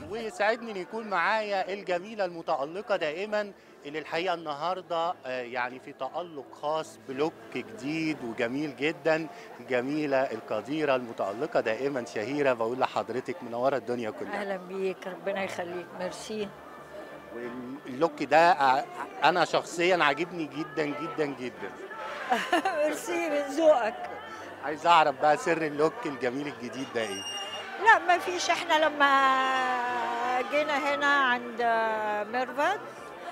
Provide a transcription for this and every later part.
ويسعدني ان يكون معايا الجميله المتالقه دائما اللي الحقيقه النهارده آه، يعني في تالق خاص بلوك جديد وجميل جدا الجميله القديره المتالقه دائما شهيره بقول لحضرتك منوره الدنيا كلها اهلا بيك ربنا يخليك ميرسي واللوك ده آه، انا شخصيا عاجبني جدا جدا جدا ميرسي من ذوقك عايز اعرف بقى سر اللوك الجميل الجديد ده ايه لا ما فيش احنا لما جينا هنا عند ميرفت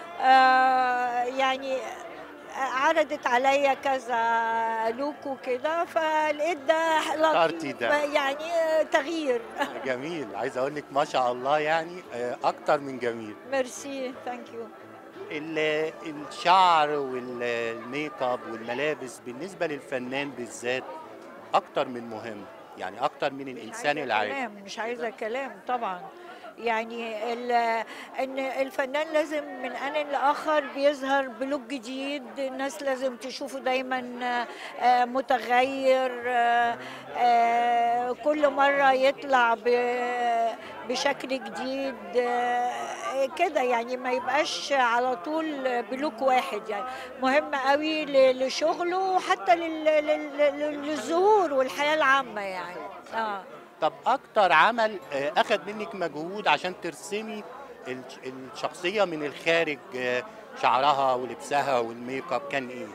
آه، يعني عرضت عليا كذا لوك وكده فلقيت ده اخترتي لطيف ده. يعني تغيير جميل عايز اقول لك ما شاء الله يعني آه، اكتر من جميل ميرسي ثانك يو ال- الشعر والميك اب والملابس بالنسبه للفنان بالذات اكتر من مهم يعني اكتر من الانسان العادي كلام مش عايزه كلام طبعا يعني ال- ان الفنان لازم من ان لاخر بيظهر بلوك جديد الناس لازم تشوفه دايما آه، متغير آه، آه، كل مره يطلع ب- بشكل جديد آه، كده يعني ما يبقاش على طول بلوك واحد يعني مهم قوي ل- لشغله وحتى لل- لل- لل- للظهور والحياه العامه يعني اه طب اكتر عمل آه، اخذ منك مجهود عشان ترسمي الش- الشخصيه من الخارج آه، شعرها ولبسها والميك اب كان ايه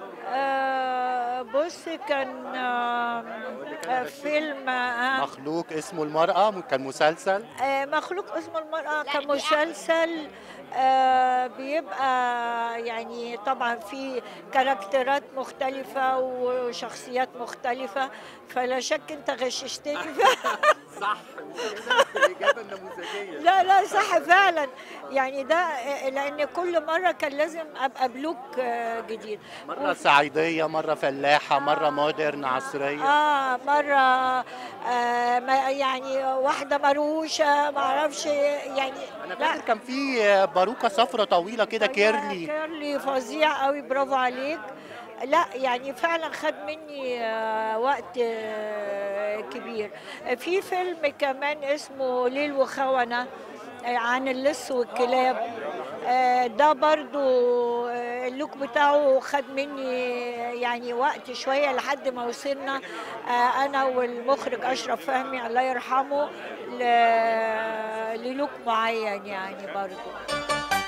آه، بص كان آه، آه، فيلم آه، مخلوق اسمه المراه كان مسلسل آه، مخلوق اسم المرأة كمسلسل آه، بيبقى يعني طبعا في كاركترات مختلفة وشخصيات مختلفة فلا شك انت غششتني صح الاجابه النموذجيه لا لا صح فعلا يعني ده آه، لان كل مرة كان لازم ابقى بلوك آه، جديد مره صعيديه مره فلاحه مره مودرن عصريه اه مرة آه ما- يعني واحدة مروشة ما اعرفش يعني انا فاكر كان في باروكه صفرة طويله كده كيرلي كيرلي فظيع قوي برافو عليك لا يعني فعلا خد مني آه، وقت آه، كبير في فيلم كمان اسمه ليل وخونة آه، عن اللص والكلاب آه، ده برضو آه، اللوك بتاعه خد مني يعني وقت شوية لحد ما وصلنا آه، أنا والمخرج أشرف فهمي الله يرحمه ل- للوك معين يعني برضو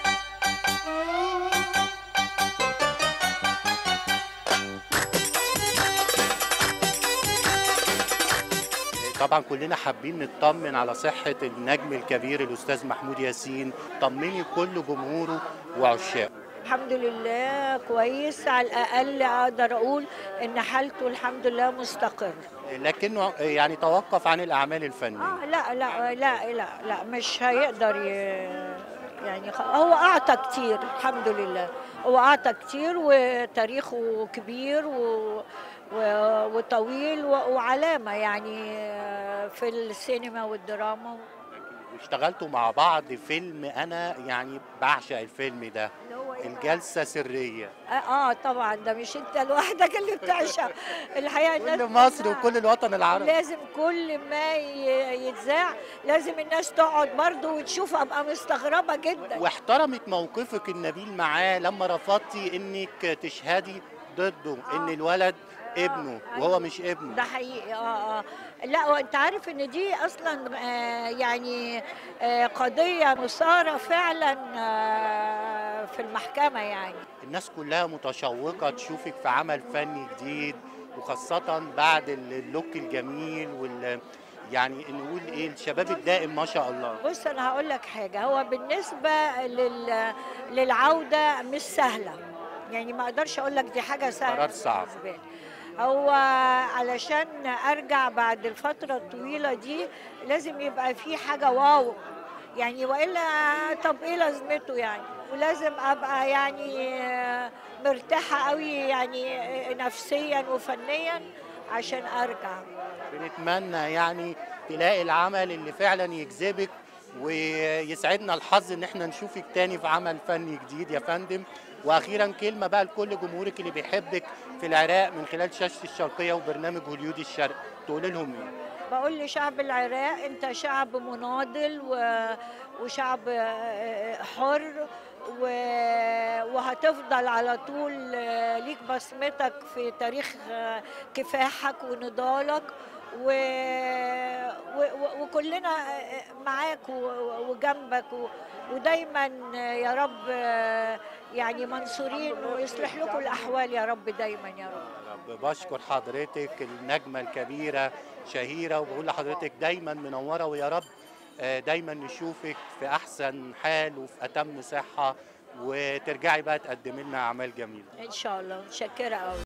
طبعا كلنا حابين نطمن على صحه النجم الكبير الاستاذ محمود ياسين طمني كل جمهوره وعشاقه الحمد لله كويس على الأقل أقدر أقول إن حالته الحمد لله مستقر لكنه يعني توقف عن الاعمال الفنيه آه لا لا لا لا لا مش هيقدر ي... يعني خ- هو أعطى كتير الحمد لله هو أعطى كتير وتاريخه كبير و... و... وطويل و... وعلامة يعني في السينما والدراما واشتغلتوا مع بعض فيلم انا يعني بعشق الفيلم ده اللي هو إيه بقى؟ الجلسه سريه اه آه، طبعا ده مش انت لوحدك اللي بتعشق الحقيقه الناس كل مصر كلها وكل الوطن العربي لازم كل ما ي- يتذاع لازم الناس تقعد برضه وتشوف ابقى مستغربه جدا واحترمت موقفك النبيل معاه لما رفضتي انك تشهدي ضده ان الولد ابنه وهو مش ابنه ده حقيقي اه اه لا وانت عارف ان دي اصلا آه يعني آه قضيه مثاره فعلا آه في المحكمه يعني الناس كلها متشوقة تشوفك في عمل فني جديد وخاصة بعد اللوك الجميل وال يعني نقول ايه الشباب الدائم ما شاء الله بص انا هقول لك حاجه هو بالنسبه لل... للعوده مش سهله يعني ما اقدرش اقول لك دي حاجه سهله قرار صعب. بالنسبة لي. هو علشان ارجع بعد الفتره الطويله دي لازم يبقى في حاجه واو يعني والا طب ايه لازمته يعني ولازم ابقى يعني مرتاحه قوي يعني نفسيا وفنيا عشان ارجع بنتمنى يعني تلاقي العمل اللي فعلا يجذبك ويسعدنا الحظ ان احنا نشوفك تاني في عمل فني جديد يا فندم واخيرا كلمه بقى لكل جمهورك اللي بيحبك في العراق من خلال شاشه الشرقيه وبرنامج هوليود الشرق تقول لهم ايه بقول لشعب العراق انت شعب مناضل و- وشعب آه، حر و- وهتفضل على طول آه، ليك بصمتك في تاريخ آه، كفاحك ونضالك و... و... و- وكلنا آه، معاك و- وجنبك و... ودايما آه، يا رب آه، يعني منصورين ويصلح لكم الاحوال يا رب دايما يا رب رب بشكر حضرتك النجمة الكبيرة شهيرة وبقول لحضرتك دايما منورة ويا رب آه، دايما نشوفك في أحسن حال وفي أتم صحة وترجعي بقى تقدمي لنا أعمال جميلة ان شاء الله متشكره قوي